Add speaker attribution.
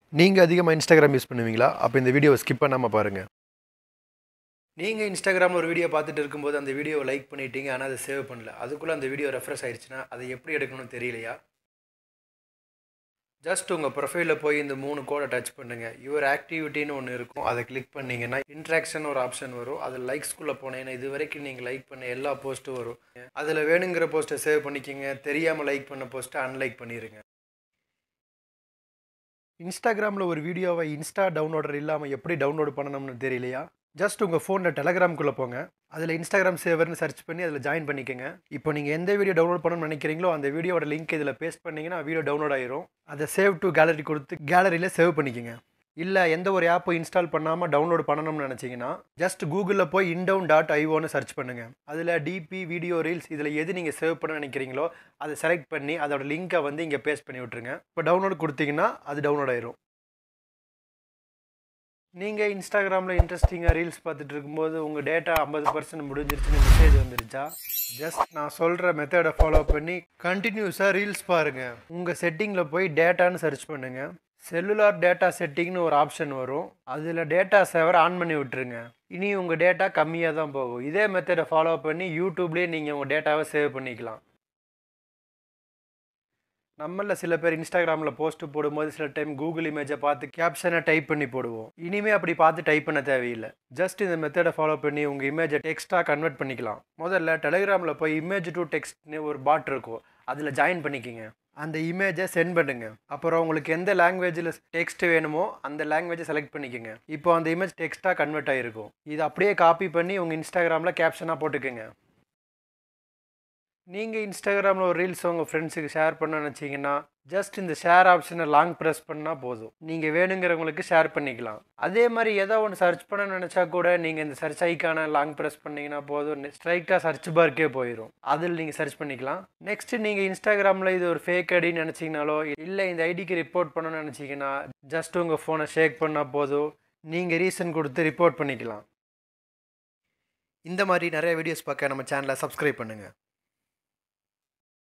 Speaker 1: நீங்கள் அதிகமாக Instagram use பண்ணுவீங்களா அப்போ இந்த வீடியோவை ஸ்கிப் பண்ணாமல் பாருங்கள் நீங்கள் இன்ஸ்டாகிராமில் ஒரு வீடியோ பார்த்துட்டு இருக்கும்போது அந்த வீடியோவை லைக் பண்ணிட்டீங்க ஆனால் அதை சேவ் பண்ணல அதுக்குள்ளே அந்த வீடியோ ரெஃப்ரெஷ் ஆயிடுச்சுன்னா அதை எப்படி எடுக்கணும்னு தெரியலையா ஜஸ்ட் உங்கள் ப்ரொஃபைலில் போய் இந்த மூணு கோடை டச் பண்ணுங்கள் யுவர் ஆக்டிவிட்டின்னு ஒன்று இருக்கும் அதை கிளிக் பண்ணிங்கன்னா இன்ட்ராக்ஷன் ஒரு ஆப்ஷன் வரும் அதில் லைக்ஸ்குள்ளே போனீங்கன்னா இது வரைக்கும் நீங்கள் லைக் பண்ண எல்லா போஸ்ட்டும் வரும் அதில் வேணுங்கிற போஸ்ட்டை சேவ் பண்ணிக்கிங்க தெரியாமல் லைக் பண்ண போஸ்ட்டை அன்லைக் பண்ணிடுங்க இன்ஸ்டாகிராமில் ஒரு வீடியோவை இன்ஸ்டா டவுன்லோடர் இல்லாமல் எப்படி டவுன்லோட் பண்ணணும்னு தெரியலையா ஜஸ்ட் உங்கள் ஃபோனில் டெலகிராம்குள்ளே போங்க அதில் இன்ஸ்டாகிராம் சேவர்னு சர்ச் பண்ணி அதில் ஜாயின் பண்ணிக்கோங்க இப்போ நீங்கள் எந்த வீடியோ டவுன்லோட் பண்ணணும்னு நினைக்கிறீங்களோ அந்த வீடியோட லிங்க் இதில் பேஸ்ட் பண்ணிங்கன்னா வீடியோ டவுன்லோட் ஆயிரும் அதை சேவ் டு கேலரி கொடுத்து கேலரியில் சேவ் பண்ணிக்கோங்க இல்லை எந்த ஒரு ஆப்பை இன்ஸ்டால் பண்ணாமல் டவுன்லோட் பண்ணணும்னு நினச்சிங்கன்னா ஜஸ்ட் கூகுளில் போய் இன்டவுன் டாட் ஐஓன்னு சர்ச் பண்ணுங்கள் அதில் டிபி வீடியோ ரீல்ஸ் இதில் எது நீங்கள் சேவ் பண்ண நினைக்கிறீங்களோ அதை செலக்ட் பண்ணி அதோட லிங்க்கை வந்து இங்கே பேஸ்ட் பண்ணி விட்ருங்க இப்போ டவுன்லோட் கொடுத்தீங்கன்னா அது டவுன்லோட் ஆயிரும் நீங்கள் இன்ஸ்டாகிராமில் இன்ட்ரெஸ்டிங்காக ரீல்ஸ் பார்த்துட்டு இருக்கும்போது உங்கள் டேட்டா ஐம்பது பர்சன்ட் முடிஞ்சிருச்சுன்னு மெசேஜ் வந்துருச்சா ஜஸ்ட் நான் சொல்கிற மெத்தடை ஃபாலோ பண்ணி கண்டினியூஸாக ரீல்ஸ் பாருங்கள் உங்கள் செட்டிங்கில் போய் டேட்டான்னு சர்ச் பண்ணுங்கள் செல்லுலார் டேட்டா செட்டிங்னு ஒரு ஆப்ஷன் வரும் அதில் டேட்டா சேவர் ஆன் பண்ணி விட்டுருங்க இனி உங்கள் டேட்டா கம்மியாக தான் போகும் இதே மெத்தடை ஃபாலோ பண்ணி யூடியூப்லேயே நீங்கள் உங்கள் டேட்டாவை சேவ் பண்ணிக்கலாம் நம்மளில் சில பேர் இன்ஸ்டாகிராமில் போஸ்ட் போடும்போது சில டைம் கூகுள் இமேஜை பார்த்து கேப்ஷனை டைப் பண்ணி போடுவோம் இனிமே அப்படி பார்த்து டைப் பண்ண தேவையில்லை ஜஸ்ட் இந்த மெத்தடை ஃபாலோ பண்ணி உங்கள் இமேஜை டெக்ஸ்ட்டாக கன்வெர்ட் பண்ணிக்கலாம் முதல்ல டெலிகிராமில் போய் இமேஜ் டு டெக்ஸ்ட்னு ஒரு பாட் இருக்கும் அதில் ஜாயின் பண்ணிக்கிங்க அந்த இமேஜை சென்ட் பண்ணுங்க அப்புறம் உங்களுக்கு எந்த லாங்குவேஜில் டெக்ஸ்ட் வேணுமோ அந்த லாங்குவேஜை செலக்ட் பண்ணிக்கோங்க இப்போ அந்த இமேஜ் டெக்ஸ்ட்டாக கன்வெர்ட் ஆகிருக்கும் இது அப்படியே காப்பி பண்ணி உங்கள் இன்ஸ்டாகிராமில் கேப்ஷனாக போட்டுக்கோங்க நீங்கள் இன்ஸ்டாகிராமில் ஒரு ரீல்ஸ் உங்கள் ஃப்ரெண்ட்ஸுக்கு ஷேர் பண்ண நினச்சிங்கன்னா ஜஸ்ட் இந்த ஷேர் ஆப்ஷனை லாங் ப்ரெஸ் பண்ணால் போதும் நீங்கள் வேணுங்கிறவங்களுக்கு ஷேர் பண்ணிக்கலாம் அதே மாதிரி ஏதோ ஒன்று சர்ச் பண்ண நினச்சா கூட நீங்கள் இந்த சர்ச் ஐக்கான லாங் ப்ரெஸ் பண்ணிங்கன்னா போதும் ஸ்ட்ரைட்டாக சர்ச் பார்க்கே போயிடும் அதில் நீங்கள் சர்ச் பண்ணிக்கலாம் நெக்ஸ்ட்டு நீங்கள் இன்ஸ்டாகிராமில் இது ஒரு ஃபேக் ஐடின்னு நினச்சிங்கனாலோ இல்லை இந்த ஐடிக்கு ரிப்போர்ட் பண்ணணும்னு நினச்சிங்கன்னா ஜஸ்ட் உங்கள் ஃபோனை ஷேக் பண்ணால் போதும் நீங்கள் ரீசன் கொடுத்து ரிப்போர்ட் பண்ணிக்கலாம் இந்த மாதிரி நிறைய வீடியோஸ் பார்க்க நம்ம சேனலை சப்ஸ்கிரைப் பண்ணுங்கள்